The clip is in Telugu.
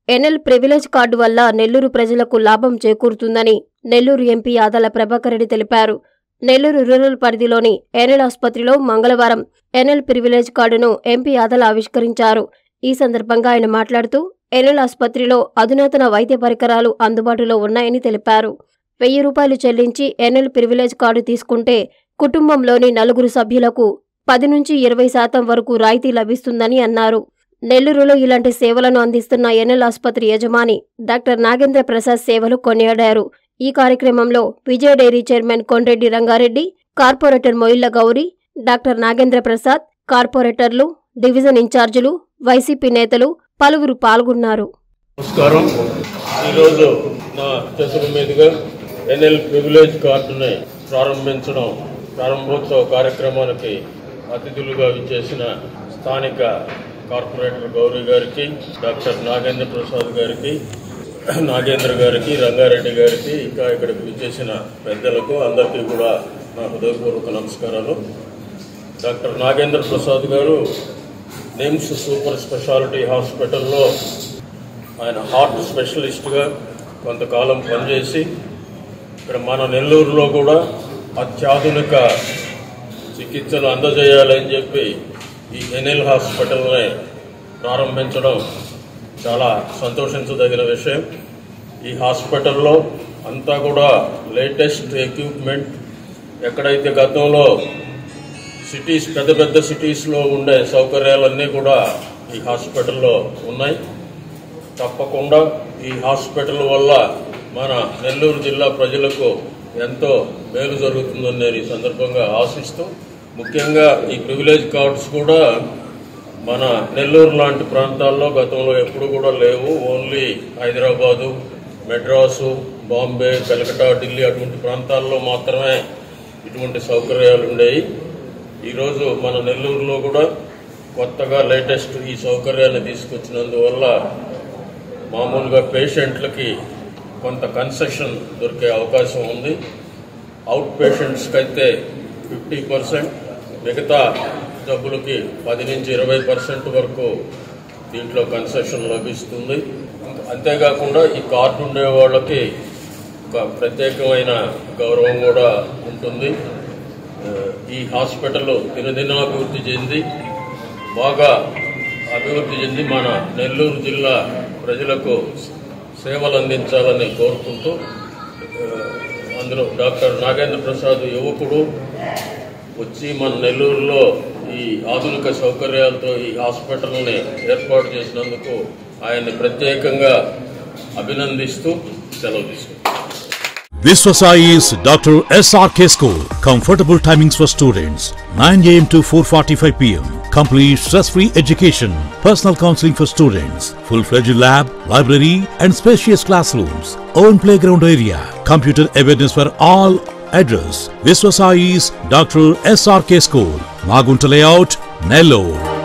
ఎన్ఎల్ ప్రివిలేజ్ కార్డు వల్ల నెల్లూరు ప్రజలకు లాభం చేకూరుతుందని నెల్లూరు ఎంపీ ఆదాల ప్రభాకర్ రెడ్డి తెలిపారు నెల్లూరు రూరల్ పరిధిలోని ఎన్ఎల్ ఆసుపత్రిలో మంగళవారం ఎన్ఎల్ ప్రివిలేజ్ కార్డును ఎంపీ ఆదాల ఆవిష్కరించారు ఈ సందర్భంగా ఆయన మాట్లాడుతూ ఎన్ఎల్ ఆసుపత్రిలో అధునాతన వైద్య పరికరాలు అందుబాటులో ఉన్నాయని తెలిపారు వెయ్యి రూపాయలు చెల్లించి ఎన్ఎల్ ప్రివిలేజ్ కార్డు తీసుకుంటే కుటుంబంలోని నలుగురు సభ్యులకు పది నుంచి ఇరవై శాతం వరకు రాయితీ లభిస్తుందని అన్నారు నెల్లూరులో ఇలాంటి సేవలను అందిస్తున్న ఎన్ఎల్ ఆసుపత్రి యజమాని డాక్టర్ నాగేంద్ర ప్రసాద్ సేవలు కొనియాడారు ఈ కార్యక్రమంలో Vijaya dairy chairman Kondreddy Rangareddy corporator Moilla Gowri doctor Nagendra Prasad కార్పొరేటర్లు డివిజన్ ఇన్ఛార్జీలు వైసీపీ నేతలు పలువురు పాల్గొన్నారు నమస్కారం ఈరోజు నా చేతుల మీదుగా ఎన్ఎల్ ప్రివిలేజ్ కార్డుని ప్రారంభించడం ప్రారంభోత్సవ కార్యక్రమానికి అతిథులుగా విచ్చేసిన స్థానిక కార్పొరేటర్ గౌరీ గారికి డాక్టర్ నాగేంద్ర ప్రసాద్ గారికి నాగేంద్ర గారికి రంగారెడ్డి గారికి ఇంకా ఇక్కడికి విచ్చేసిన పెద్దలకు అందరికీ కూడా నా హృదయపూర్వక నమస్కారాలు డాక్టర్ నాగేంద్ర ప్రసాద్ గారు నిమ్స్ సూపర్ స్పెషాలిటీ హాస్పిటల్లో ఆయన హార్ట్ స్పెషలిస్ట్గా కొంతకాలం పనిచేసి ఇక్కడ మన నెల్లూరులో కూడా అత్యాధునిక చికిత్సలు అందజేయాలని చెప్పి ఈ ఎన్ఎల్ హాస్పిటల్ని ప్రారంభించడం చాలా సంతోషించదగిన విషయం ఈ హాస్పిటల్లో అంతా కూడా లేటెస్ట్ ఎక్విప్మెంట్ ఎక్కడైతే గతంలో సిటీస్ పెద్ద పెద్ద సిటీస్లో ఉండే సౌకర్యాలన్నీ కూడా ఈ హాస్పిటల్లో ఉన్నాయి తప్పకుండా ఈ హాస్పిటల్ వల్ల మన నెల్లూరు జిల్లా ప్రజలకు ఎంతో మేలు జరుగుతుందని నేను ఈ సందర్భంగా ఆశిస్తూ ముఖ్యంగా ఈ ప్రివిలేజ్ కార్డ్స్ కూడా మన నెల్లూరు లాంటి ప్రాంతాల్లో గతంలో ఎప్పుడు కూడా లేవు ఓన్లీ హైదరాబాదు మెడ్రాసు బాంబే కలకటా ఢిల్లీ అటువంటి ప్రాంతాల్లో మాత్రమే ఇటువంటి సౌకర్యాలు ఉండేవి ఈరోజు మన నెల్లూరులో కూడా కొత్తగా లేటెస్ట్ ఈ సౌకర్యాన్ని తీసుకొచ్చినందువల్ల మామూలుగా పేషెంట్లకి కొంత కన్సెషన్ దొరికే అవకాశం ఉంది అవుట్ పేషెంట్స్కి అయితే ఫిఫ్టీ పర్సెంట్ మిగతా జబ్బులకి పది నుంచి ఇరవై పర్సెంట్ వరకు దీంట్లో కన్సెషన్ లభిస్తుంది అంతేకాకుండా ఈ కార్డు ఉండే వాళ్ళకి ఒక ప్రత్యేకమైన గౌరవం కూడా ఉంటుంది ఆ, ఈ హాస్పిటల్ దినదినాభివృద్ధి చెంది బాగా అభివృద్ధి చెంది మన నెల్లూరు జిల్లా ప్రజలకు సేవలు అందించాలని కోరుకుంటూ ఆ, అందులో డాక్టర్ నాగేంద్ర ప్రసాద్ యువకుడు వచ్చి మన నెల్లూరులో ఈ ఆధునిక సౌకర్యాలతో ఈ హాస్పిటల్ని ఏర్పాటు చేసినందుకు ఆయన్ని ప్రత్యేకంగా అభినందిస్తూ సెలవు తీసుకుంటాం Viswasai is Dr. SRK School. Comfortable timings for students 9 am to 4:45 pm. Complete stress-free education, personal counseling for students, full-fledged lab, library, and spacious classrooms. Own playground area, computer awareness for all. Address: Viswasai's Dr. SRK School, Magunta Layout, Nellore.